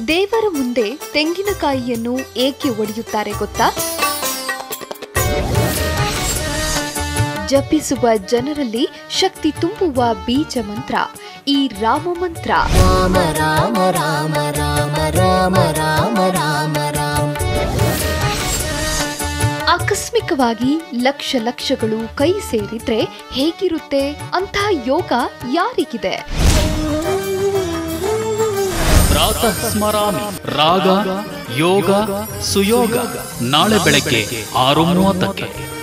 ದೇವರ ಮುಂದೆ ತೆಂಗಿನಕಾಯಿಯನ್ನು ಏಕೆ ಒಡೆಯುತ್ತಾರೆ ಗೊತ್ತಾ ಜಪಿಸುವ ಜನರಲ್ಲಿ ಶಕ್ತಿ ತುಂಬುವ ಬೀಜ ಮಂತ್ರ ಈ ರಾಮ ಮಂತ್ರ ರಾಮ ರಾಮ ರಾಮ ರಾಮ ರಾಮ ರಾಮ ರಾಮ ರಾಮ ಆಕಸ್ಮಿಕವಾಗಿ ಲಕ್ಷ ಲಕ್ಷಗಳು ಕೈ ಸೇರಿದ್ರೆ ಹೇಗಿರುತ್ತೆ ಅಂಥ ಯೋಗ ಯಾರಿಗಿದೆ ಪ್ರಾತಃ ಸ್ಮರಾಮಿ ರಾಗ ಯೋಗ ಸುಯೋಗ ನಾಳೆ ಬೆಳಗ್ಗೆ ಆರು ಮೂವತ್ತಕ್ಕೆ